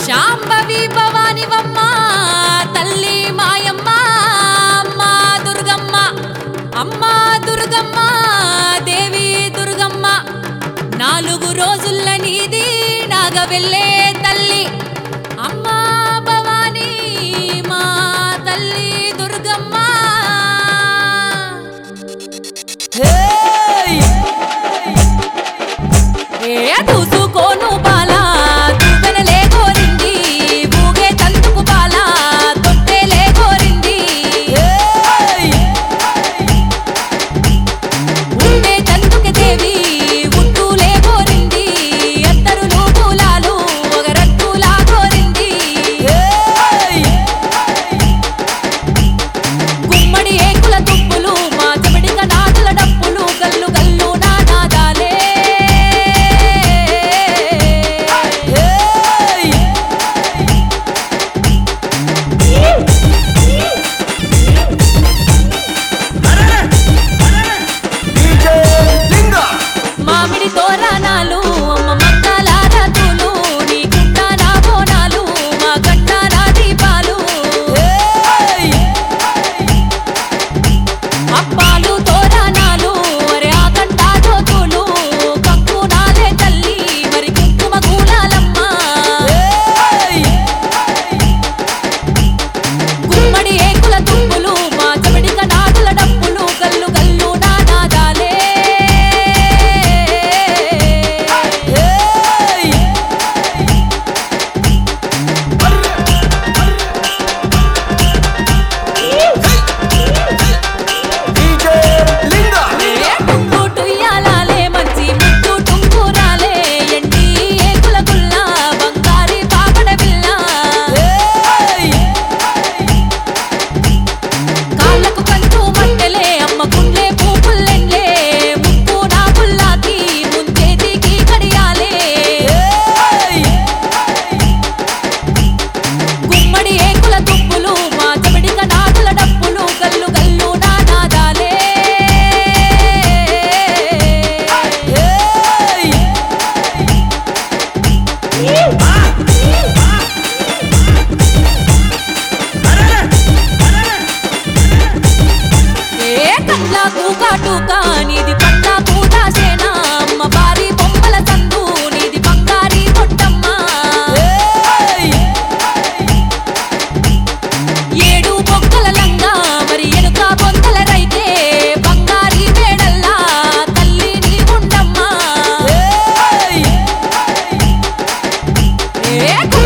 శాంభవి భవానివమ్మ తల్లి మాయమ్మ అమ్మ దుర్గమ్మ అమ్మ దుర్గమ్మ దేవి దుర్గమ్మ నాలుగు రోజుల నీది నాగవెళ్ళే తల్లి అమ్మ భవానీ మా తల్లి దుర్గమ్మ ఏ చూసుకోను బాలా దువ్వెనలే కోరింది ఊగే తంతుకు బాలా తొట్టెలే కోరింది ఉండే తంతుకి దేవి ఉట్టులే కోరింది అత్తరులు పూలాలు ఒగరట్టులా కోరింది గుమ్మడి ఏకుల తుప్పులు మా చెమడిక నాదుల డప్పులు గల్లు గల్లు నానాదాలే డీజే లింగ మామిడి తోరణాలు అమ్మ మంగళ రతులు నీ గుంట నా బోనాలు మా గంట నా దీపాలు అప్పాలు తోరణాలు అరే ఆ గంట జ్యోతులు కంకు నాలే తల్లి మరి కుంకుమ కూలాలమ్మ గుమ్మడి ఏకుల తుప్పులు మా చెమడిక నాదుల డప్పులు గల్లు గల్లు నానాదాలే డీజే లింగ టుంగుటు ఇయ్యాలాలే మంచి ముట్టు టుంగురాలే ఎండి ఏకుల గుల్ల బంగారి పాపడ బిల్ల కాళ్ళకు కంటూ మట్టెలే అమ్మ గుండె పూపుల్లెండ్లే ముక్కు నా పుల్లాకి ముంచేతికి కడియాలే గుమ్మడి ఏకుల తుప్పులు మా చెమడిక నాదుల డప్పులు గల్లు గల్లు నానాదాలే ఏ కళ్ళకు కాటుక నీది పట్లకు దాసేనా అమ్మ బారి బొమ్మల చందు నీది బంగారి పొట్టమ్మ ఏడు బొక్కల లంగా మరి ఎనుక బొంతల రైతే బంగారి మేడల్లా తల్లి నీ ఉండమ్మా ఏ